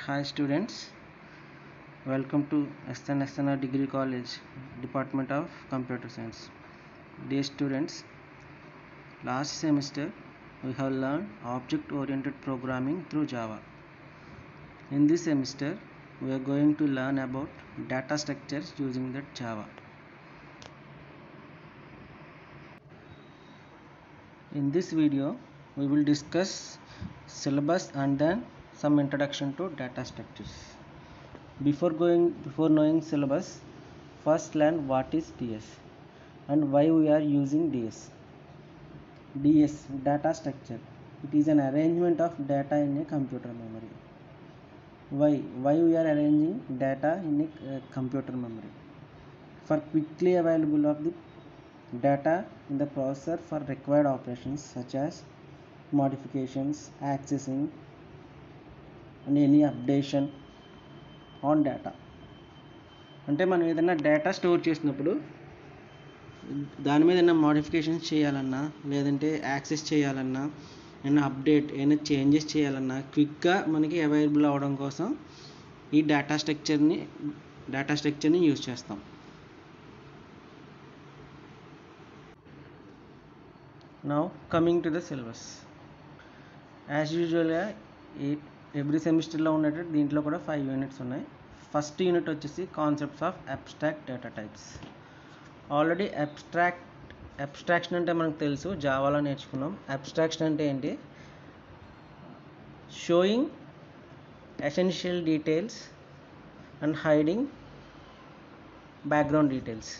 Hi students, welcome to SNSNR Degree College, Department of Computer Science. Dear students, last semester we have learned object oriented programming through Java. In this semester, we are going to learn about data structures using that Java. In this video, we will discuss syllabus and then some introduction to data structures. Before going before knowing syllabus, first learn what is DS and why we are using DS. DS data structure. It is an arrangement of data in a computer memory. Why? Why we are arranging data in a uh, computer memory? For quickly available of the data in the processor for required operations such as modifications, accessing, and any updation on data అంటే మనం ఏదైనా data store చేసినప్పుడు దాని మీద ఏదైనా modifications చేయాలన్నా లేదంటే access చేయాలన్నా ఏమైనా అప్డేట్ ఏమైనా చేంజెస్ చేయాలన్నా క్విక్గా మనకి అవైలబుల్ అవ్వడం కోసం ఈ డేటా స్ట్రక్చర్ని డేటా స్ట్రక్చర్ని యూజ్ చేస్తాం now coming to the syllabus as యూజువల్గా ఈ ఎవ్రీ సెమిస్టర్లో ఉన్నట్టు దీంట్లో కూడా ఫైవ్ యూనిట్స్ ఉన్నాయి ఫస్ట్ యూనిట్ వచ్చేసి concepts of abstract data types already abstract abstraction అంటే మనకు తెలుసు జావాలో నేర్చుకున్నాం అబ్స్ట్రాక్షన్ అంటే ఏంటి showing essential details and hiding background details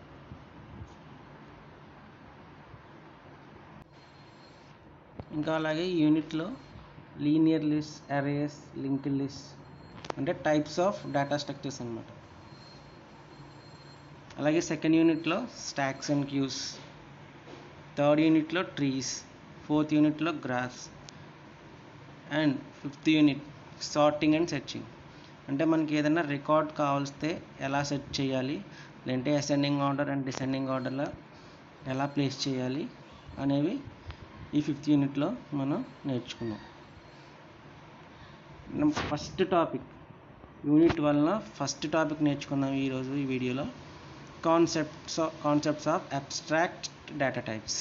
ఇంకా అలాగే ఈ యూనిట్లో linear list arrays link list అంటే టైప్స్ ఆఫ్ డేటా స్ట్రక్చర్స్ అనమాట అలాగే సెకండ్ యూనిట్లో స్టాక్స్ అండ్ క్యూస్ థర్డ్ యూనిట్లో ట్రీస్ ఫోర్త్ యూనిట్లో graphs and fifth unit sorting and searching అంటే మనకి ఏదైనా రికార్డ్ కావాల్స్తే ఎలా సెర్చ్ చేయాలి లేదంటే అసెండింగ్ ఆర్డర్ అండ్ డిసెండింగ్ ఆర్డర్లో ఎలా ప్లేస్ చేయాలి అనేవి ఈ ఫిఫ్త్ యూనిట్లో మనం నేర్చుకున్నాం ఫస్ట్ టాపిక్ యూనిట్ వలన ఫస్ట్ టాపిక్ నేర్చుకుందాం ఈరోజు ఈ వీడియోలో concepts concepts of abstract data types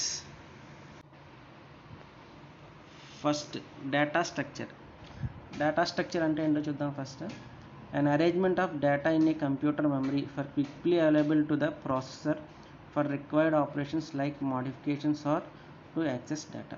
first data structure data structure అంటే ఏంటో చూద్దాం first an arrangement of data in a computer memory for quickly available to the processor for required operations like modifications or to access data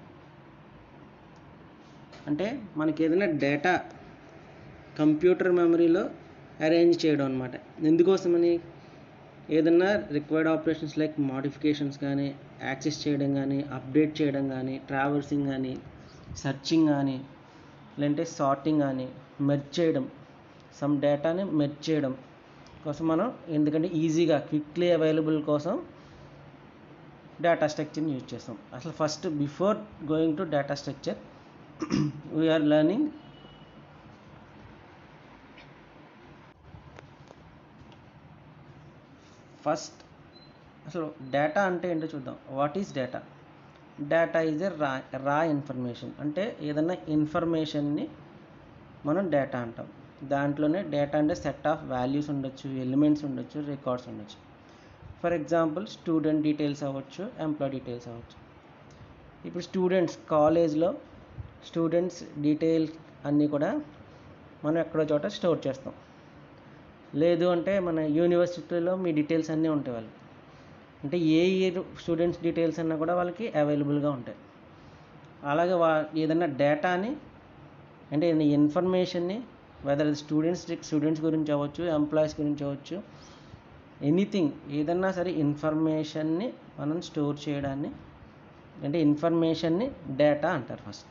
అంటే మనకి ఏదైనా data computer మెమరీలో arrange చేయడం అనమాట ఎందుకోసమని ఏదైనా రిక్వైర్డ్ ఆపరేషన్స్ లైక్ మోడిఫికేషన్స్ కానీ access చేయడం కానీ అప్డేట్ చేయడం కానీ ట్రావర్సింగ్ కానీ సర్చింగ్ కానీ లేదంటే సార్టింగ్ కానీ మెర్చ్ చేయడం సమ్ డేటాని మెర్చ్ చేయడం కోసం మనం ఎందుకంటే ఈజీగా క్విక్లీ అవైలబుల్ కోసం డేటా స్ట్రక్చర్ని యూజ్ చేస్తాం అసలు first before going to data structure we are learning first అసలు డేటా అంటే ఏంటో చూద్దాం what is data data is a raw raw information అంటే ఏదన్నా ఇన్ఫర్మేషన్ని మనం డేటా అంటాం దాంట్లోనే డేటా అంటే సెట్ ఆఫ్ వాల్యూస్ ఉండొచ్చు ఎలిమెంట్స్ ఉండొచ్చు రికార్డ్స్ ఉండొచ్చు ఫర్ ఎగ్జాంపుల్ స్టూడెంట్ డీటెయిల్స్ అవ్వచ్చు ఎంప్లాయ్ డీటెయిల్స్ అవ్వచ్చు ఇప్పుడు స్టూడెంట్స్ కాలేజ్లో స్టూడెంట్స్ డీటెయిల్స్ అన్నీ కూడా మనం ఎక్కడో చోట స్టోర్ చేస్తాం లేదు అంటే మన యూనివర్సిటీలో మీ డీటెయిల్స్ అన్నీ ఉంటాయి వాళ్ళకి అంటే ఏ ఇయర్ స్టూడెంట్స్ డీటెయిల్స్ అన్నా కూడా వాళ్ళకి అవైలబుల్గా ఉంటాయి అలాగే వా ఏదైనా డేటాని అంటే ఏదైనా ఇన్ఫర్మేషన్ని వెదర్ అది స్టూడెంట్స్ స్టూడెంట్స్ గురించి అవ్వచ్చు ఎంప్లాయీస్ గురించి అవ్వచ్చు ఎనీథింగ్ ఏదన్నా సరే ఇన్ఫర్మేషన్ని మనం స్టోర్ చేయడాన్ని అంటే ఇన్ఫర్మేషన్ని డేటా అంటారు ఫస్ట్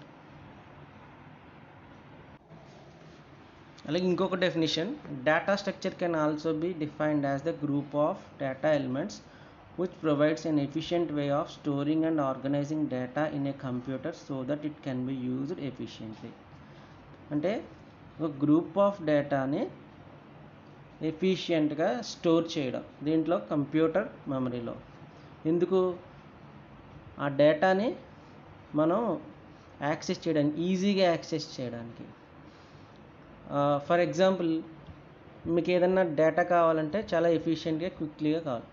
అలాగే ఇంకొక definition data structure can also be defined as the group of data elements which provides an efficient way of storing and organizing data in a computer so that it can be used efficiently అంటే ఒక group of డేటాని ఎఫిషియెంట్గా store చేయడం దీంట్లో computer మెమరీలో ఎందుకు ఆ డేటాని మనం యాక్సెస్ చేయడానికి ఈజీగా యాక్సెస్ చేయడానికి ఫర్ ఎగ్జాంపుల్ మీకు ఏదన్నా డేటా కావాలంటే చాలా ఎఫిషియెంట్గా క్విక్లీగా కావాలి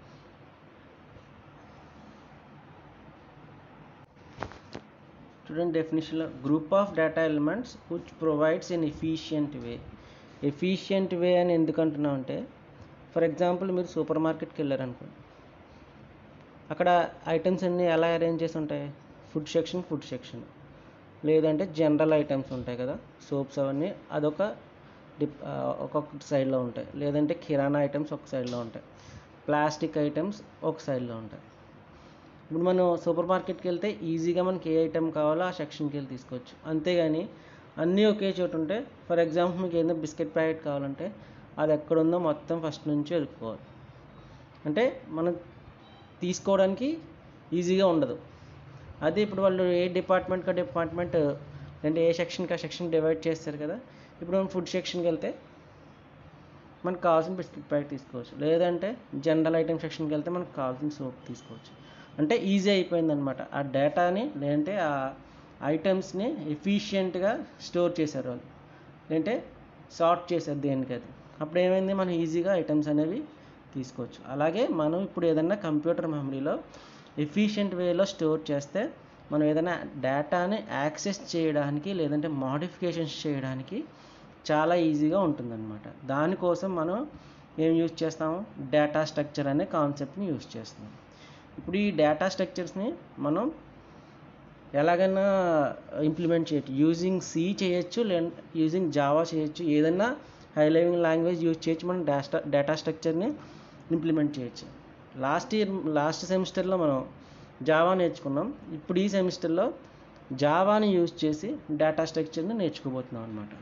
చూడండి డెఫినేషన్లో group of data elements which provides in efficient way efficient way అని ఎందుకు అంటున్నాం అంటే ఫర్ ఎగ్జాంపుల్ మీరు సూపర్ మార్కెట్కి వెళ్ళారనుకోండి అక్కడ ఐటమ్స్ అన్నీ ఎలా అరేంజ్ చేసి ఉంటాయి ఫుడ్ సెక్షన్ ఫుడ్ సెక్షన్ లేదంటే జనరల్ ఐటమ్స్ ఉంటాయి కదా సోప్స్ అవన్నీ అదొక డిప్ ఒక్కొక్క సైడ్లో ఉంటాయి లేదంటే కిరాణా ఐటమ్స్ ఒక సైడ్లో ఉంటాయి ప్లాస్టిక్ ఐటమ్స్ ఒక సైడ్లో ఉంటాయి ఇప్పుడు మనం సూపర్ మార్కెట్కి వెళ్తే ఈజీగా మనకి ఏ ఐటెం కావాలో ఆ సెక్షన్కి వెళ్ళి తీసుకోవచ్చు అంతేగాని అన్నీ ఒకే చోటు ఉంటే ఫర్ ఎగ్జాంపుల్ మీకు ఏదైనా బిస్కెట్ ప్యాకెట్ కావాలంటే అది ఎక్కడుందో మొత్తం ఫస్ట్ నుంచి వెతుక్కోవాలి అంటే మనం తీసుకోవడానికి ఈజీగా ఉండదు అదే ఇప్పుడు వాళ్ళు ఏ డిపార్ట్మెంట్కి డిపార్ట్మెంట్ అంటే ఏ సెక్షన్కి ఆ సెక్షన్ డివైడ్ చేస్తారు కదా ఇప్పుడు మనం ఫుడ్ సెక్షన్కి వెళ్తే మనకు కావాల్సిన బిస్కెట్ ప్యాకెట్ తీసుకోవచ్చు లేదంటే జనరల్ ఐటమ్ సెక్షన్కి వెళ్తే మనకు కావాల్సిన సోప్ తీసుకోవచ్చు అంటే ఈజీ అయిపోయింది అనమాట ఆ డేటాని లేదంటే ఆ ఐటమ్స్ని ఎఫిషియెంట్గా స్టోర్ చేశారు వాళ్ళు లేదంటే సార్ట్ చేశారు దేనికి అది అప్పుడు ఏమైంది మనం ఈజీగా ఐటమ్స్ అనేవి తీసుకోవచ్చు అలాగే మనం ఇప్పుడు ఏదైనా కంప్యూటర్ మెమరీలో ఎఫిషియెంట్ వేలో స్టోర్ చేస్తే మనం ఏదైనా డేటాని యాక్సెస్ చేయడానికి లేదంటే మాడిఫికేషన్స్ చేయడానికి చాలా ఈజీగా ఉంటుందన్నమాట దానికోసం మనం ఏం యూజ్ చేస్తాము డేటా స్ట్రక్చర్ అనే కాన్సెప్ట్ని యూజ్ చేస్తున్నాం ఇప్పుడు ఈ డేటా స్ట్రక్చర్స్ని మనం ఎలాగైనా ఇంప్లిమెంట్ చేయొచ్చు యూజింగ్ సి చేయొచ్చు లే యూజింగ్ జావా చేయొచ్చు ఏదైనా హై లెవెల్ లాంగ్వేజ్ యూజ్ చేయొచ్చు మనం డేటా డేటా స్ట్రక్చర్ని ఇంప్లిమెంట్ చేయొచ్చు లాస్ట్ ఇయర్ లాస్ట్ సెమిస్టర్లో మనం జావా నేర్చుకున్నాం ఇప్పుడు ఈ సెమిస్టర్లో జావాని యూజ్ చేసి డేటా స్ట్రక్చర్ని నేర్చుకోబోతున్నాం అనమాట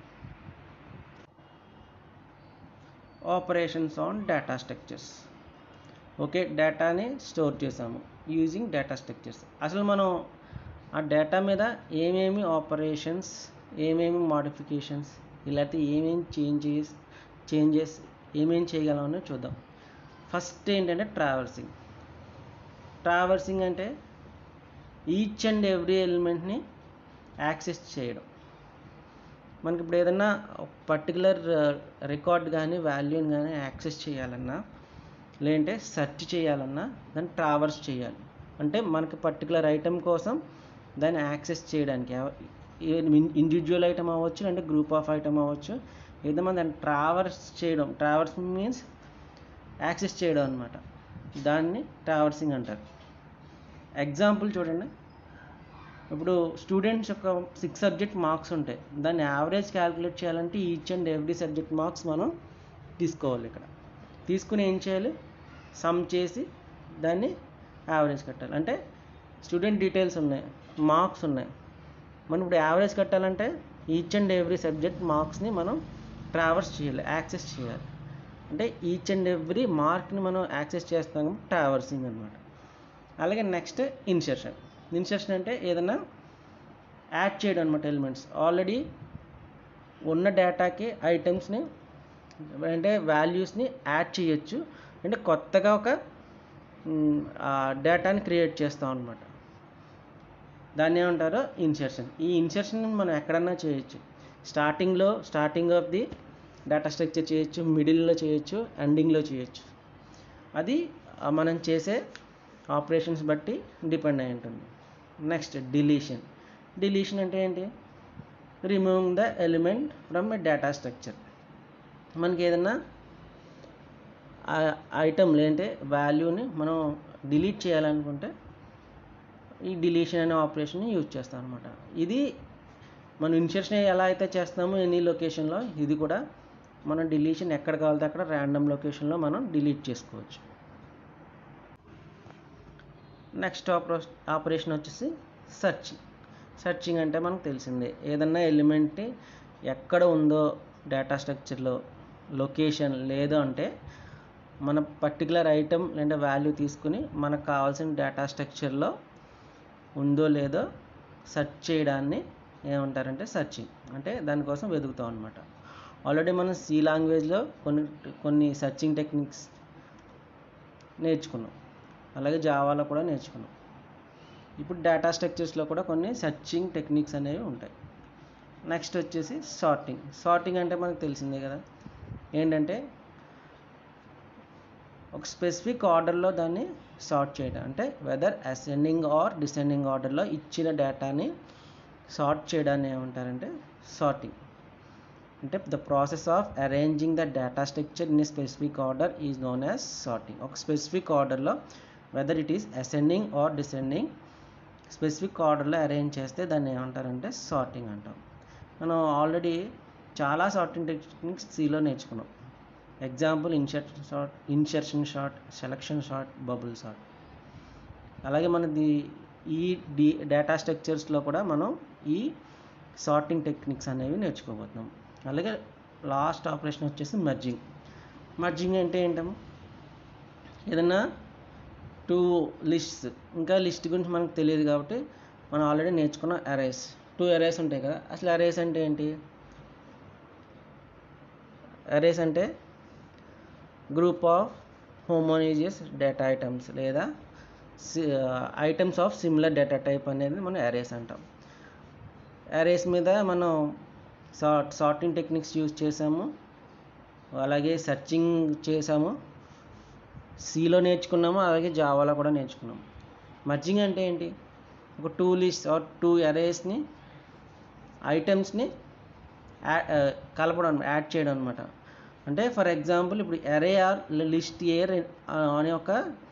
operations on data structures okay డేటాని స్టోర్ చేసాము యూజింగ్ డేటా స్ట్రక్చర్స్ అసలు మనం ఆ డేటా మీద ఏమేమి ఆపరేషన్స్ ఏమేమి మాడిఫికేషన్స్ ఇలాంటి ఏమేమి చేంజెస్ చేంజెస్ ఏమేమి చేయగలమని చూద్దాం ఫస్ట్ ఏంటంటే ట్రావర్సింగ్ ట్రావర్సింగ్ అంటే ఈచ్ అండ్ ఎవ్రీ ఎలిమెంట్ని యాక్సెస్ చేయడం మనకి ఇప్పుడు ఏదైనా పర్టికులర్ రికార్డ్ కానీ వాల్యూని కానీ యాక్సెస్ చేయాలన్నా లేదంటే సెర్చ్ చేయాలన్నా దాన్ని ట్రావర్స్ చేయాలి అంటే మనకి పర్టికులర్ ఐటెం కోసం దాన్ని యాక్సెస్ చేయడానికి ఇండివిజువల్ ఐటమ్ అవ్వచ్చు అంటే గ్రూప్ ఆఫ్ ఐటమ్ అవ్వచ్చు ఏదైనా దాన్ని ట్రావర్స్ చేయడం ట్రావర్స్ మీన్స్ యాక్సెస్ చేయడం అనమాట దాన్ని ట్రావర్సింగ్ అంటారు ఎగ్జాంపుల్ చూడండి ఇప్పుడు స్టూడెంట్స్ యొక్క సిక్స్ సబ్జెక్ట్ మార్క్స్ ఉంటాయి దాన్ని యావరేజ్ క్యాలిక్యులేట్ చేయాలంటే each and every subject marks మనం తీసుకోవాలి ఇక్కడ తీసుకుని ఏం చేయాలి సమ్ చేసి దాన్ని యావరేజ్ కట్టాలి అంటే స్టూడెంట్ డీటెయిల్స్ ఉన్నాయి మార్క్స్ ఉన్నాయి మనం ఇప్పుడు యావరేజ్ కట్టాలంటే ఈచ్ అండ్ ఎవ్రీ సబ్జెక్ట్ మార్క్స్ని మనం ట్రావర్స్ చేయాలి యాక్సెస్ చేయాలి అంటే ఈచ్ అండ్ ఎవ్రీ మార్క్ని మనం యాక్సెస్ చేస్తాం ట్రావర్సింగ్ అనమాట అలాగే నెక్స్ట్ ఇన్సర్షన్ ఇన్సర్షన్ అంటే ఏదైనా యాడ్ చేయడం అనమాట ఎలిమెంట్స్ ఆల్రెడీ ఉన్న డేటాకి ఐటమ్స్ని అంటే వాల్యూస్ని యాడ్ చేయొచ్చు అంటే కొత్తగా ఒక డేటాని క్రియేట్ చేస్తాం అనమాట దాన్ని ఏమంటారో ఇన్సర్షన్ ఈ ఇన్సర్షన్ మనం ఎక్కడన్నా చేయొచ్చు స్టార్టింగ్లో starting of the data structure చేయొచ్చు మిడిల్లో చేయొచ్చు ఎండింగ్లో చేయొచ్చు అది మనం చేసే ఆపరేషన్స్ బట్టి డిపెండ్ అయి ఉంటుంది నెక్స్ట్ డిలీషన్ డిలీషన్ అంటే ఏంటి removing the element from a data structure మనకి ఏదన్నా ఐటమ్ లేదంటే వాల్యూని మనం డిలీట్ చేయాలనుకుంటే ఈ డిలీషన్ అనే ఆపరేషన్ని యూజ్ చేస్తాం అనమాట ఇది మనం ఇన్సర్షన్ ఎలా అయితే చేస్తామో ఎనీ లొకేషన్లో ఇది కూడా మనం డిలీషన్ ఎక్కడ కావాలితే అక్కడ ర్యాండమ్ లొకేషన్లో మనం డిలీట్ చేసుకోవచ్చు నెక్స్ట్ ఆపరే ఆపరేషన్ వచ్చేసి సర్చింగ్ సర్చింగ్ అంటే మనకు తెలిసిందే ఏదన్నా ఎలిమెంట్ని ఎక్కడ ఉందో డేటా స్ట్రక్చర్లో లొకేషన్ లేదు అంటే మన పర్టికులర్ ఐటెం లేదా వాల్యూ తీసుకుని మనకు కావాల్సిన డేటా స్ట్రక్చర్లో ఉందో లేదో సెర్చ్ చేయడాన్ని ఏమంటారంటే సర్చింగ్ అంటే దానికోసం వెతుకుతాం అనమాట ఆల్రెడీ మనం సి లాంగ్వేజ్లో కొన్ని కొన్ని సర్చింగ్ టెక్నిక్స్ నేర్చుకున్నాం అలాగే జావాలో కూడా నేర్చుకున్నాం ఇప్పుడు డేటా స్ట్రక్చర్స్లో కూడా కొన్ని సర్చింగ్ టెక్నిక్స్ అనేవి ఉంటాయి నెక్స్ట్ వచ్చేసి సార్టింగ్ సార్టింగ్ అంటే మనకు తెలిసిందే కదా ఏంటంటే ఒక స్పెసిఫిక్ ఆర్డర్లో దాన్ని సార్ట్ చేయడం అంటే వెదర్ అసెండింగ్ ఆర్ డిసెండింగ్ ఆర్డర్లో ఇచ్చిన డేటాని సార్ట్ చేయడాన్ని ఏమంటారంటే సార్టింగ్ అంటే the process of arranging the data structure in a specific order is known as sorting ఒక స్పెసిఫిక్ ఆర్డర్లో whether it is ascending or descending specific ఆర్డర్లో అరేంజ్ చేస్తే దాన్ని ఏమంటారంటే సార్టింగ్ అంటాం మనం ఆల్రెడీ చాలా సార్టింగ్ టెక్నిక్స్ సిలో నేర్చుకున్నాం example insertion sort insertion sort selection sort bubble sort అలాగే మనది ఈ డి డేటా స్ట్రక్చర్స్లో కూడా మనం ఈ సార్టింగ్ టెక్నిక్స్ అనేవి నేర్చుకోబోతున్నాం అలాగే లాస్ట్ ఆపరేషన్ వచ్చేసి మర్జింగ్ మర్జింగ్ అంటే ఏంటమ్మా ఏదన్నా టూ లిస్ట్స్ ఇంకా లిస్ట్ గురించి మనకు తెలియదు కాబట్టి మనం ఆల్రెడీ నేర్చుకున్న అరేస్ టూ అరేస్ ఉంటాయి కదా అసలు అరేస్ అంటే ఏంటి అరేస్ అంటే group of homogeneous data items లేదా items of similar data type అనేది మనం అరేస్ అంటాం అరేస్ మీద మనం సార్ట్ సార్టింగ్ టెక్నిక్స్ యూజ్ చేసాము అలాగే సెర్చింగ్ చేసాము సిలో నేర్చుకున్నాము అలాగే జావాలో కూడా నేర్చుకున్నాము మర్జింగ్ అంటే ఏంటి ఒక టూ లిస్ట్ ఆర్ టూ అరేస్ని ఐటమ్స్ని కలపడం యాడ్ చేయడం అనమాట అంటే ఫర్ ఎగ్జాంపుల్ ఇప్పుడు ఎరే ఆర్ లిస్ట్ ఏ అనే ఒక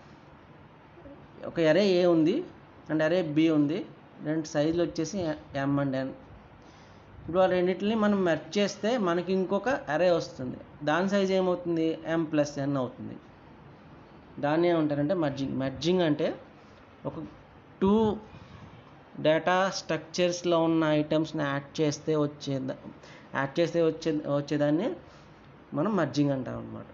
ఒక ఎరే ఏ ఉంది అండ్ ఎరే బి ఉంది రెండు సైజులు వచ్చేసి ఎం అండ్ ఎన్ ఇప్పుడు ఆ రెండింటిని మనం మెర్చ్ చేస్తే మనకి ఇంకొక అరే వస్తుంది దాని సైజ్ ఏమవుతుంది ఎం ప్లస్ ఎన్ అవుతుంది దాన్ని ఏమంటారంటే మర్జింగ్ మర్జింగ్ అంటే ఒక టూ డేటా స్ట్రక్చర్స్లో ఉన్న ఐటమ్స్ని యాడ్ చేస్తే వచ్చే యాడ్ చేస్తే వచ్చే వచ్చేదాన్ని మనం మర్జింగ్ అంటాం అనమాట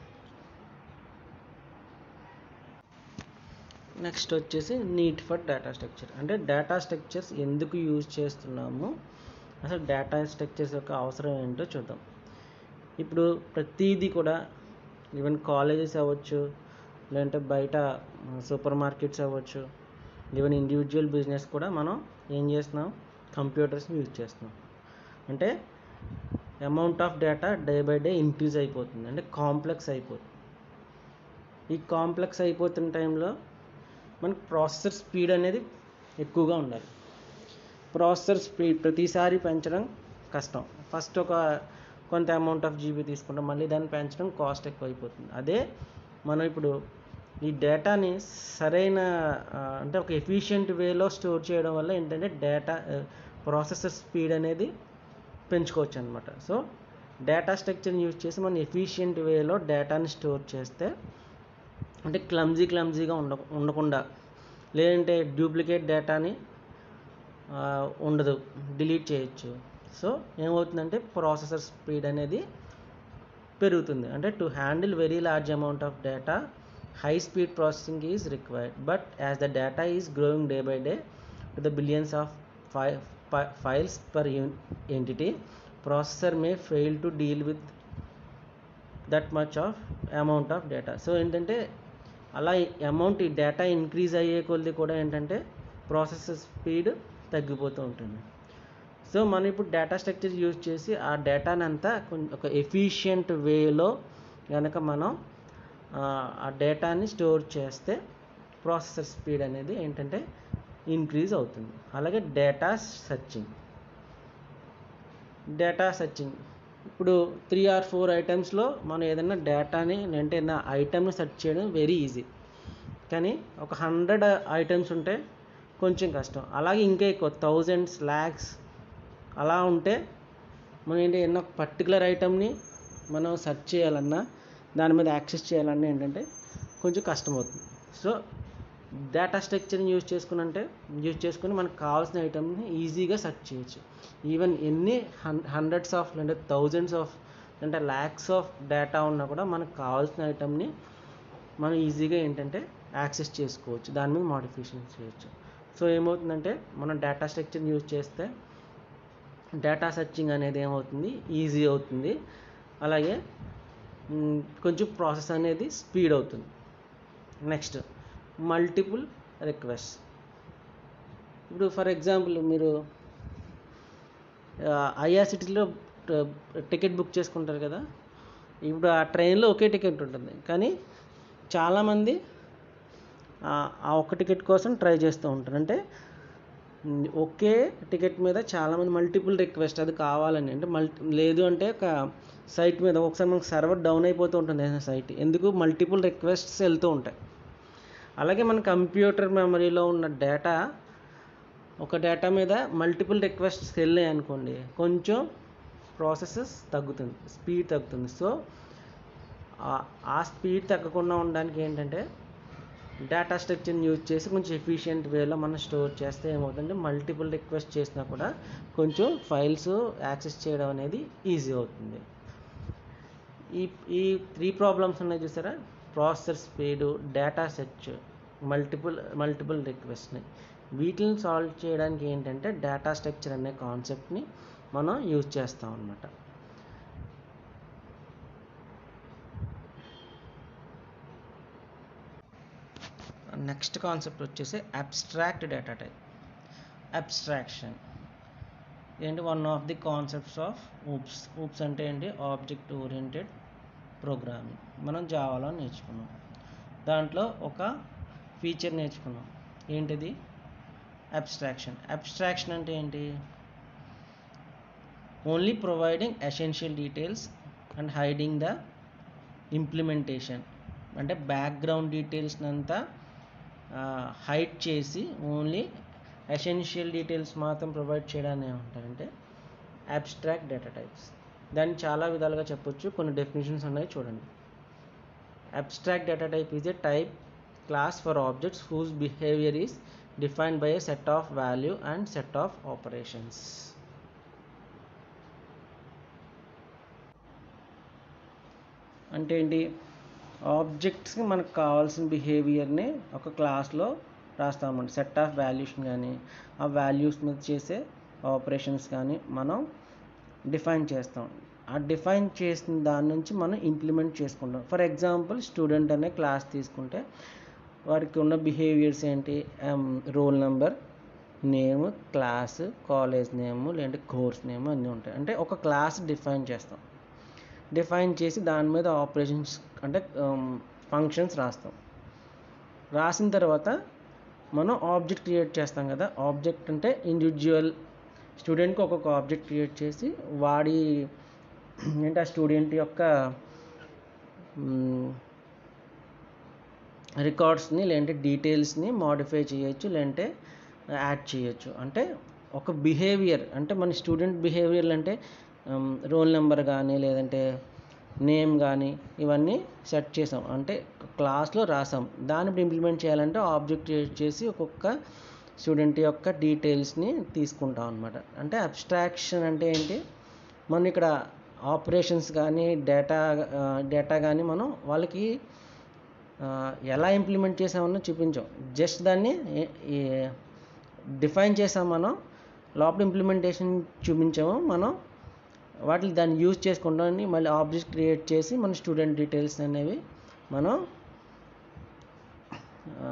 నెక్స్ట్ వచ్చేసి నీట్ ఫర్ డేటా స్ట్రక్చర్ అంటే డేటా స్ట్రక్చర్స్ ఎందుకు యూజ్ చేస్తున్నాము అసలు డేటా స్ట్రక్చర్స్ యొక్క అవసరం ఏంటో చూద్దాం ఇప్పుడు ప్రతిదీ కూడా ఈవెన్ కాలేజెస్ అవ్వచ్చు లేదంటే బయట సూపర్ మార్కెట్స్ అవ్వచ్చు ఈవెన్ ఇండివిజువల్ బిజినెస్ కూడా మనం ఏం చేస్తున్నాం కంప్యూటర్స్ని యూజ్ చేస్తున్నాం అంటే amount of data day by day increase అయిపోతుంది అంటే కాంప్లెక్స్ అయిపోతుంది ఈ కాంప్లెక్స్ అయిపోతున్న టైంలో మనకి ప్రాసెసర్ స్పీడ్ అనేది ఎక్కువగా ఉండాలి ప్రాసెసర్ స్పీడ్ ప్రతిసారి పెంచడం కష్టం ఫస్ట్ ఒక కొంత అమౌంట్ ఆఫ్ జీబీ తీసుకుంటాం మళ్ళీ దాన్ని పెంచడం కాస్ట్ ఎక్కువ అయిపోతుంది అదే మనం ఇప్పుడు ఈ డేటాని సరైన అంటే ఒక ఎఫిషియెంట్ వేలో స్టోర్ చేయడం వల్ల ఏంటంటే డేటా ప్రాసెసర్ స్పీడ్ అనేది పెంచుకోవచ్చు అనమాట సో డేటా స్ట్రక్చర్ని యూజ్ చేసి మనం ఎఫిషియెంట్ వేలో డేటాని స్టోర్ చేస్తే అంటే క్లమ్జీ క్లమ్జీగా ఉండ ఉండకుండా లేదంటే డూప్లికేట్ డేటాని ఉండదు డిలీట్ చేయొచ్చు సో ఏమవుతుందంటే ప్రాసెసర్ స్పీడ్ అనేది పెరుగుతుంది అంటే to handle very large amount of data high speed processing is required but as the data is growing day by day to the billions of files per entity processor may fail to deal with that much of amount of data so ఏంటంటే అలా amount ఈ data increase అయ్యే కొద్ది కూడా ఏంటంటే processor speed తగ్గిపోతూ ఉంటుంది so మనం ఇప్పుడు డేటా స్ట్రక్చర్ యూజ్ చేసి ఆ డేటాని అంతా ఒక ఎఫిషియంట్ వేలో కనుక మనం ఆ డేటాని స్టోర్ చేస్తే ప్రాసెసర్ స్పీడ్ అనేది ఏంటంటే ఇంక్రీజ్ అవుతుంది అలాగే డేటా సర్చింగ్ డేటా సర్చింగ్ ఇప్పుడు త్రీ ఆర్ ఫోర్ ఐటమ్స్లో మనం ఏదైనా డేటాని అంటే నా ఐటమ్ని సెర్చ్ చేయడం వెరీ ఈజీ కానీ ఒక హండ్రెడ్ ఐటమ్స్ ఉంటే కొంచెం కష్టం అలాగే ఇంకా ఎక్కువ థౌజండ్స్ ల్యాక్స్ అలా ఉంటే మనం ఏంటి ఏదైనా పర్టికులర్ ఐటమ్ని మనం సెర్చ్ చేయాలన్నా దాని మీద యాక్సెస్ చేయాలన్నా ఏంటంటే కొంచెం కష్టం అవుతుంది సో డేటా స్ట్రక్చర్ని యూజ్ చేసుకుని అంటే యూజ్ చేసుకుని మనకు కావాల్సిన ఐటమ్ని ఈజీగా సెర్చ్ చేయొచ్చు ఈవెన్ ఎన్ని హండ్రెడ్స్ ఆఫ్ అంటే థౌజండ్స్ ఆఫ్ అంటే ల్యాక్స్ ఆఫ్ డేటా ఉన్నా కూడా మనకు కావాల్సిన ఐటమ్ని మనం ఈజీగా ఏంటంటే యాక్సెస్ చేసుకోవచ్చు దాని మీద మోడిఫికేషన్ చేయొచ్చు సో ఏమవుతుందంటే మనం డేటా స్ట్రక్చర్ని యూజ్ చేస్తే డేటా సర్చింగ్ అనేది ఏమవుతుంది ఈజీ అవుతుంది అలాగే కొంచెం ప్రాసెస్ అనేది స్పీడ్ అవుతుంది నెక్స్ట్ మల్టిపుల్ రిక్వెస్ట్ ఇప్పుడు ఫర్ ఎగ్జాంపుల్ మీరు ఐఆర్సిటీలో టికెట్ బుక్ చేసుకుంటారు కదా ఇప్పుడు ఆ ట్రైన్లో ఒకే టికెట్ ఉంటుంది కానీ చాలామంది ఆ- ఆ ఒక్క టికెట్ కోసం ట్రై చేస్తూ ఉంటారు అంటే ఉమ్, ఒకే టికెట్ మీద చాలామంది మల్టిపుల్ రిక్వెస్ట్ అది కావాలని అంటే మల్టీ లేదు అంటే ఒక సైట్ మీద ఒకసారి మనకు సర్వర్ డౌన్ అయిపోతూ ఉంటుంది ఏదైనా సైట్ ఎందుకు మల్టిపుల్ రిక్వెస్ట్స్ వెళ్తూ ఉంటాయి అలాగే మన కంప్యూటర్ మెమరీలో ఉన్న డేటా ఒక డేటా మీద మల్టిపుల్ రిక్వెస్ట్స్ వెళ్ళాయి అనుకోండి కొంచెం ప్రాసెసెస్ తగ్గుతుంది స్పీడ్ తగ్గుతుంది సో ఆ- ఆ స్పీడ్ తగ్గకుండా ఉండడానికి ఏంటంటే డేటా స్ట్రక్చర్ని యూజ్ చేసి కొంచెం ఎఫిషియెంట్ వేలో మనం స్టోర్ చేస్తే ఏమవుతుందంటే మల్టిపుల్ రిక్వెస్ట్ చేసినా కూడా కొంచెం ఫైల్స్ యాక్సెస్ చేయడం అనేది ఈజీ అవుతుంది ఈ ఈ త్రీ ప్రాబ్లమ్స్ ఉన్నాయి చూసారా processor speed data search multiple multiple రిక్వెస్ట్ని వీటిని సాల్వ్ చేయడానికి ఏంటంటే డేటా స్ట్రక్చర్ అనే కాన్సెప్ట్ని మనం యూజ్ చేస్తాం అన్నమాట నెక్స్ట్ కాన్సెప్ట్ వచ్చేసి అబ్స్ట్రాక్ట్ డేటా టైప్ అబ్స్ట్రాక్షన్ ఏంటి one of the concepts of OOPS OOPS అంటే ఏంటి ఆబ్జెక్ట్ ఓరియంటెడ్ ప్రోగ్రామింగ్ మనం జావాలో నేర్చుకున్నాం దాంట్లో ఒక ఫీచర్ నేర్చుకున్నాం ఏంటిది అబ్స్ట్రాక్షన్ అబ్స్ట్రాక్షన్ అంటే ఏంటి only providing essential details and hiding the implementation అంటే బ్యాక్గ్రౌండ్ డీటెయిల్స్ అంతా హైడ్ చేసి ఓన్లీ ఎసెన్షియల్ డీటెయిల్స్ మాత్రం ప్రొవైడ్ చేయడాన్ని ఏమంటారంటే అబ్స్ట్రాక్ట్ డేటా టైప్స్ దాన్ని చాలా విధాలుగా చెప్పొచ్చు కొన్ని డెఫినేషన్స్ ఉన్నాయి చూడండి abstract data type is a type class for objects whose behaviour is defined by a set of value and set of operations అంటే ఏంటి ఆబ్జెక్ట్స్కి మనకు కావాల్సిన బిహేవియర్ని ఒక క్లాస్లో రాస్తామండి సెట్ ఆఫ్ వాల్యూస్ కానీ ఆ వాల్యూస్ మీద చేసే ఆపరేషన్స్ కానీ మనం డిఫైన్ చేస్తాం ఆ డిఫైన్ చేసిన దాని నుంచి మనం ఇంప్లిమెంట్ చేసుకుంటాం ఫర్ ఎగ్జాంపుల్ స్టూడెంట్ అనే క్లాస్ తీసుకుంటే వారికి ఉన్న బిహేవియర్స్ ఏంటి roll number name class college name లేదంటే కోర్స్ నేమ్ అన్నీ ఉంటాయి అంటే ఒక క్లాస్ డిఫైన్ చేస్తాం డిఫైన్ చేసి దాని మీద ఆపరేషన్స్ అంటే ఫంక్షన్స్ రాస్తాం రాసిన తర్వాత మనం ఆబ్జెక్ట్ క్రియేట్ చేస్తాం కదా ఆబ్జెక్ట్ అంటే ఇండివిజువల్ స్టూడెంట్కి ఒక్కొక్క ఆబ్జెక్ట్ క్రియేట్ చేసి వాడి ఏంటి ఆ స్టూడెంట్ యొక్క రికార్డ్స్ని లేదంటే డీటెయిల్స్ని మాడిఫై చేయొచ్చు లేదంటే యాడ్ చేయొచ్చు అంటే ఒక బిహేవియర్ అంటే మన స్టూడెంట్ బిహేవియర్ అంటే రోల్ నెంబర్ కానీ లేదంటే నేమ్ కానీ ఇవన్నీ సెట్ చేసాం అంటే క్లాస్లో రాసాం దాన్ని ఇప్పుడు ఇంప్లిమెంట్ చేయాలంటే ఆబ్జెక్ట్ క్రియేట్ చేసి ఒక్కొక్క స్టూడెంట్ యొక్క డీటెయిల్స్ని తీసుకుంటాం అనమాట అంటే అబ్స్ట్రాక్షన్ అంటే ఏంటి మనం ఇక్కడ ఆపరేషన్స్ కానీ డేటా డేటా కానీ మనం వాళ్ళకి ఆ, ఎలా ఇంప్లిమెంట్ చేసామన్నో చూపించాం జస్ట్ దాన్ని డిఫైన్ చేసాం మనం లోపల ఇంప్లిమెంటేషన్ చూపించాము మనం వాటిని దాన్ని యూజ్ చేసుకుంటామని మళ్ళీ ఆబ్జెక్ట్ క్రియేట్ చేసి మన స్టూడెంట్ డీటెయిల్స్ అనేవి మనం ఆ,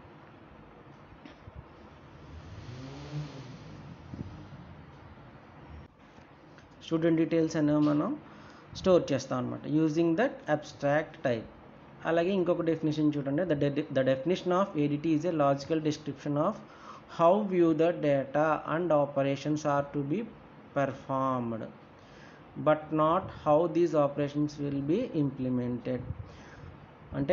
స్టూడెంట్ డీటెయిల్స్ అనేవి మనం స్టోర్ చేస్తాం అనమాట యూజింగ్ దట్ అబ్స్ట్రాక్ట్ టైప్ అలాగే ఇంకొక డెఫినేషన్ చూడండి the the definition of ADT is a logical description of how view the data and operations are to be performed but not how these operations will be implemented అంటే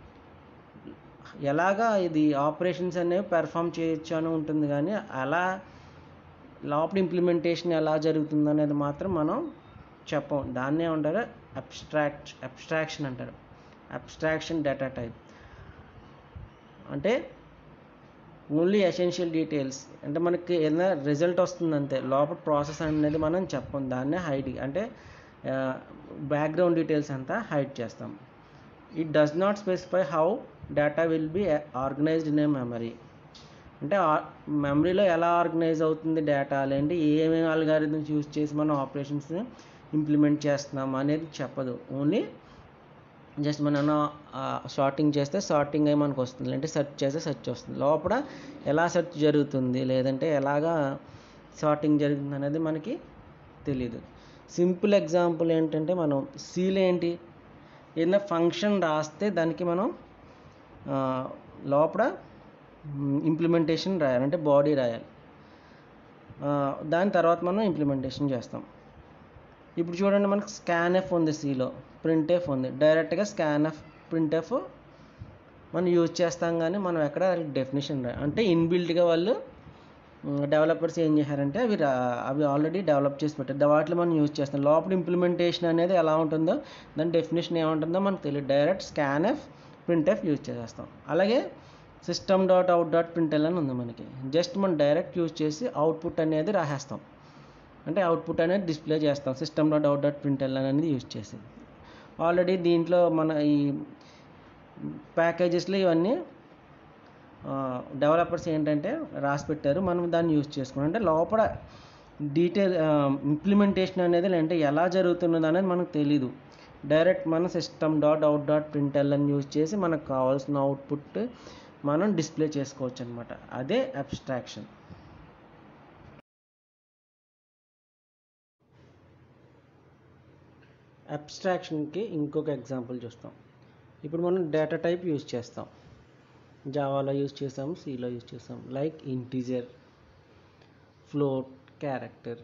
ఎలాగా ఇది operations అనేవి perform చేయొచ్చు అని ఉంటుంది కానీ అలా లోపల ఇంప్లిమెంటేషన్ ఎలా జరుగుతుంది అనేది మాత్రం మనం చెప్పం దాన్నే ఉంటారు అబ్స్ట్రాక్ట్ అబ్స్ట్రాక్షన్ అంటారు అబ్స్ట్రాక్షన్ డేటా టైప్ అంటే ఓన్లీ ఎసెన్షియల్ డీటెయిల్స్ అంటే మనకి ఏదైనా రిజల్ట్ వస్తుంది అంతే లోపల ప్రాసెస్ అనేది మనం చెప్పం దాన్నే హైడ్ అంటే బ్యాక్గ్రౌండ్ డీటెయిల్స్ అంతా హైడ్ చేస్తాం it does not specify how data will be organised in a memory అంటే మెమరీలో ఎలా ఆర్గనైజ్ అవుతుంది డేటా లేదంటే ఏమేమి అల్గారిథమ్స్ యూజ్ చేసి మనం ఆపరేషన్స్ ఇంప్లిమెంట్ చేస్తున్నాం అనేది చెప్పదు ఓన్లీ జస్ట్ మనం షార్టింగ్ చేస్తే షార్టింగ్ అయి మనకు వస్తుంది లేదంటే సెర్చ్ చేస్తే సెర్చ్ వస్తుంది లోపల ఎలా సెర్చ్ జరుగుతుంది లేదంటే ఎలాగా షార్టింగ్ జరుగుతుంది అనేది మనకి తెలియదు సింపుల్ ఎగ్జాంపుల్ ఏంటంటే మనం సీల్ ఏంటి ఏదైనా ఫంక్షన్ రాస్తే దానికి మనం ఆ, లోపల ఇంప్లిమెంటేషన్ రాయాలి అంటే బాడీ రాయాలి ఆ, దాని తర్వాత మనం ఇంప్లిమెంటేషన్ చేస్తాం ఇప్పుడు చూడండి మనకు స్కాన్ ఎఫ్ ఉంది సిలో ప్రింట్ ఎఫ్ ఉంది డైరెక్ట్గా స్కాన్ ఎఫ్ ప్రింట్ ఎఫ్ మనం యూజ్ చేస్తాం కానీ మనం ఎక్కడ డెఫినేషన్ రా అంటే ఇన్బిల్ట్గా వాళ్ళు డెవలపర్స్ ఏం చేశారంటే అవి రా అవి ఆల్రెడీ డెవలప్ చేసి పెట్టారు వాటిలో మనం యూజ్ చేస్తాం లోపల ఇంప్లిమెంటేషన్ అనేది ఎలా ఉంటుందో దాని డెఫినేషన్ ఏముంటుందో మనకు తెలియదు direct scan f print f use చేసేస్తాం అలాగే system dot out dot println అని ఉంది మనకి జస్ట్ మనం డైరెక్ట్ యూజ్ చేసి అవుట్పుట్ అనేది రాసేస్తాం అంటే అవుట్పుట్ అనేది డిస్ప్లే చేస్తాం system dot out dot println అనేది యూజ్ చేసి ఆల్రెడీ దీంట్లో మన ఈ ప్యాకేజెస్లో ఇవన్నీ డెవలపర్స్ ఏంటంటే రాసి పెట్టారు మనం దాన్ని యూజ్ చేసుకున్నాం అంటే లోపల డీటెయిల్ ఇంప్లిమెంటేషన్ అనేది అంటే ఎలా జరుగుతున్నది అనేది మనకు తెలీదు డైరెక్ట్ మన system dot out dot println అని యూజ్ చేసి మనకు కావాల్సిన అవుట్పుట్ మనం డిస్ప్లే చేసుకోవచ్చు అనమాట అదే అబ్స్ట్రాక్షన్ అబ్స్ట్రాక్షన్కి ఇంకొక ఎగ్జాంపుల్ చూస్తాం ఇప్పుడు మనం డేటా టైప్ యూజ్ చేస్తాం జావాలో యూజ్ చేసాం సిలో యూజ్ చేసాం లైక్ ఇంటీజర్ ఫ్లోట్ క్యారెక్టర్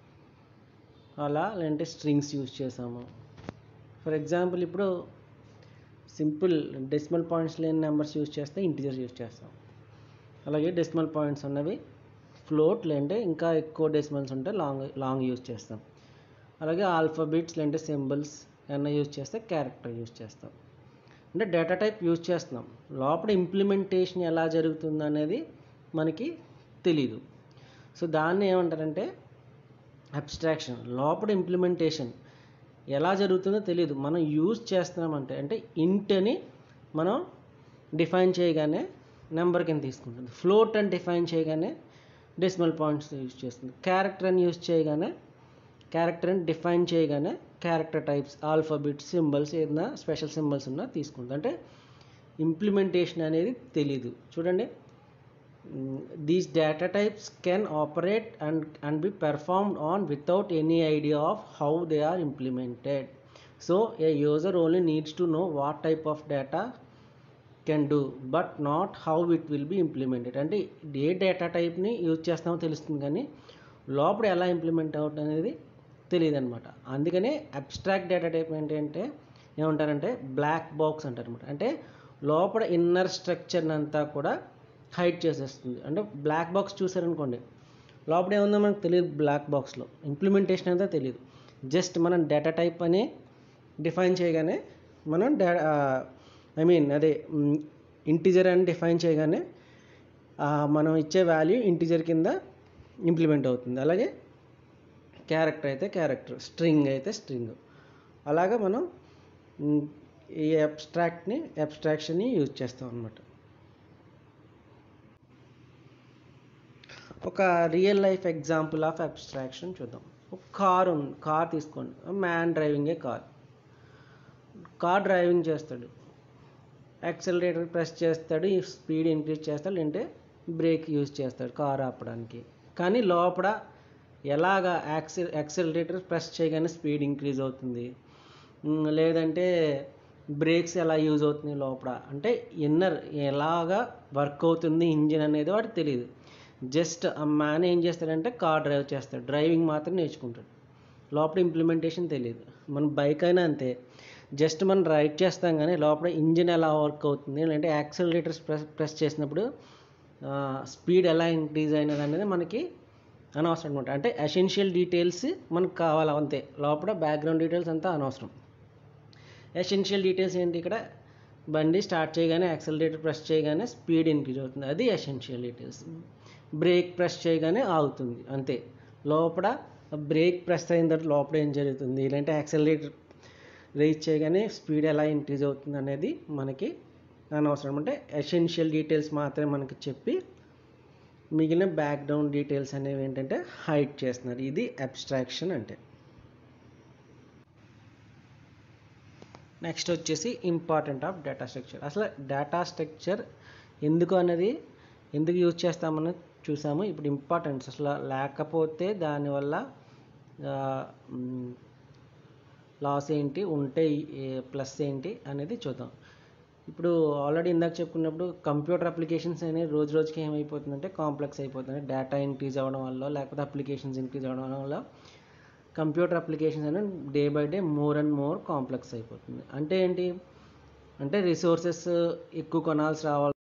అలా లేదంటే స్ట్రింగ్స్ యూజ్ చేసాము ఫర్ ఎగ్జాంపుల్ ఇప్పుడు సింపుల్ డెసిమల్ పాయింట్స్ లేని నెంబర్స్ యూజ్ చేస్తే ఇంటీజర్స్ యూజ్ చేస్తాం అలాగే డెసిమల్ పాయింట్స్ ఉన్నవి ఫ్లోట్ లేదంటే ఇంకా ఎక్కువ డెసిమల్స్ ఉంటే లాంగ్ లాంగ్ యూజ్ చేస్తాం అలాగే ఆల్ఫాబెట్స్ లేదంటే సింబల్స్ ఏమన్నా యూజ్ చేస్తే క్యారెక్టర్ యూజ్ చేస్తాం అంటే డేటా టైప్ యూజ్ చేస్తున్నాం లోపల ఇంప్లిమెంటేషన్ ఎలా జరుగుతుంది అనేది మనకి తెలీదు సో దాన్ని ఏమంటారంటే అబ్స్ట్రాక్షన్ లోపల ఇంప్లిమెంటేషన్ ఎలా జరుగుతుందో తెలియదు మనం యూజ్ చేస్తున్నామంటే అంటే ఇంట్ అని మనం డిఫైన్ చేయగానే నెంబర్ కింద తీసుకుంటుంది ఫ్లోట్ అని డిఫైన్ చేయగానే డెసిమల్ పాయింట్స్ యూజ్ చేస్తుంది క్యారెక్టర్ అని యూజ్ చేయగానే క్యారెక్టర్ అని డిఫైన్ చేయగానే క్యారెక్టర్ టైప్స్ ఆల్ఫాబెట్స్ సింబల్స్ ఏదైనా స్పెషల్ సింబల్స్ ఉన్నా తీసుకుంటుంది అంటే ఇంప్లిమెంటేషన్ అనేది తెలీదు చూడండి these data types can operate and and be performed on without any idea of how they are implemented so a user only needs to know what type of data can do but not how it will be implemented అంటే ఏ data టైప్ని use చేస్తామో తెలుస్తుంది కానీ లోపల ఎలా implement అవుతుంది అనేది తెలియదు అనమాట అందుకనే అబ్స్ట్రాక్ట్ డేటా టైప్ ఏంటంటే ఏమంటారంటే బ్లాక్ బాక్స్ అంటారు అనమాట అంటే లోపల ఇన్నర్ స్ట్రక్చర్ అంతా కూడా హైడ్ చేసేస్తుంది అంటే బ్లాక్ బాక్స్ చూసారనుకోండి లోపల ఏముందో మనకు తెలియదు బ్లాక్ బాక్స్లో ఇంప్లిమెంటేషన్ అంతా తెలియదు జస్ట్ మనం డేటా టైప్ అని డిఫైన్ చేయగానే మనం డా ఐ మీన్ అదే ఇంటిజర్ అని డిఫైన్ చేయగానే ఆ, మనం ఇచ్చే వాల్యూ ఇంటిజర్ కింద ఇంప్లిమెంట్ అవుతుంది అలాగే క్యారెక్టర్ అయితే క్యారెక్టర్ స్ట్రింగ్ అయితే స్ట్రింగ్ అలాగా మనం మ్, ఈ అబ్స్ట్రాక్ట్ని అబ్స్ట్రాక్షన్ని యూజ్ చేస్తాం అనమాట ఒక real life example of abstraction చూద్దాం ఒక కార్ ఉంది కార్ తీసుకోండి man driving a car car driving చేస్తాడు యాక్సిలరేటర్ ప్రెస్ చేస్తాడు ఈ స్పీడ్ ఇంక్రీజ్ చేస్తాడు అంటే బ్రేక్ యూజ్ చేస్తాడు కార్ ఆపడానికి కానీ లోపల ఎలాగ యాక్సిల్ యాక్సిలరేటర్ ప్రెస్ చేయగానే స్పీడ్ ఇంక్రీజ్ అవుతుంది ఉమ్, లేదంటే బ్రేక్స్ ఎలా యూజ్ అవుతుంది లోపల అంటే ఇన్నర్ ఎలాగా వర్క్ అవుతుంది ఇంజిన్ అనేది వాడికి తెలియదు జస్ట్ ఆ మ్యాన్ ఏం చేస్తాడంటే కార్ డ్రైవ్ చేస్తాడు డ్రైవింగ్ మాత్రం నేర్చుకుంటాడు లోపల ఇంప్లిమెంటేషన్ తెలియదు మన బైక్ అయినా అంతే జస్ట్ మనం రైడ్ చేస్తాం కానీ లోపల ఇంజిన్ ఎలా వర్క్ అవుతుంది లేదంటే యాక్సిలరేటర్స్ ప్రెస్ ప్రెస్ చేసినప్పుడు స్పీడ్ ఎలా ఇంక్రీజ్ అయినది అనేది మనకి అనవసరం అనమాట అంటే ఎసెన్షియల్ డీటెయిల్స్ మనకు కావాలి అంతే లోపల బ్యాక్గ్రౌండ్ డీటెయిల్స్ అంతా అనవసరం ఎసెన్షియల్ డీటెయిల్స్ ఏంటి ఇక్కడ బండి స్టార్ట్ చేయగానే యాక్సిలరేటర్ ప్రెస్ చేయగానే స్పీడ్ ఇంక్రీజ్ అవుతుంది అది ఎసెన్షియల్ డీటెయిల్స్ బ్రేక్ ప్రెస్ చేయగానే ఆగుతుంది అంతే లోపల బ్రేక్ ప్రెస్ అయిన తర్వాత లోపల ఏం జరుగుతుంది లేదంటే యాక్సిలరేటర్ రీచ్ చేయగానే స్పీడ్ ఎలా ఇంక్రీజ్ అవుతుంది అనేది మనకి అనవసరం అంటే ఎసెన్షియల్ డీటెయిల్స్ మాత్రమే మనకి చెప్పి మిగిలిన బ్యాక్గ్రౌండ్ డీటెయిల్స్ అనేవి ఏంటంటే హైడ్ చేస్తున్నారు ఇది అబ్స్ట్రాక్షన్ అంటే నెక్స్ట్ వచ్చేసి ఇంపార్టెంట్ ఆఫ్ డేటా స్ట్రక్చర్ అసలు డేటా స్ట్రక్చర్ ఎందుకు అనేది ఎందుకు యూజ్ చేస్తామని చూసాము ఇప్పుడు ఇంపార్టెన్స్ అసలు లేకపోతే దానివల్ల లాస్ ఏంటి ఉంటే ప్లస్ ఏంటి అనేది చూద్దాం ఇప్పుడు ఆల్రెడీ ఇందాక చెప్పుకున్నప్పుడు కంప్యూటర్ అప్లికేషన్స్ అనేవి రోజు రోజుకి ఏమైపోతుందంటే కాంప్లెక్స్ అయిపోతుంది డేటా ఇంక్రీజ్ అవ్వడం వల్ల లేకపోతే అప్లికేషన్స్ ఇంక్రీజ్ అవ్వడం వల్ల కంప్యూటర్ అప్లికేషన్స్ అనేది day by day more and more complex అయిపోతుంది అంటే ఏంటి అంటే రిసోర్సెస్ ఎక్కువ కొనాల్సి రావాలి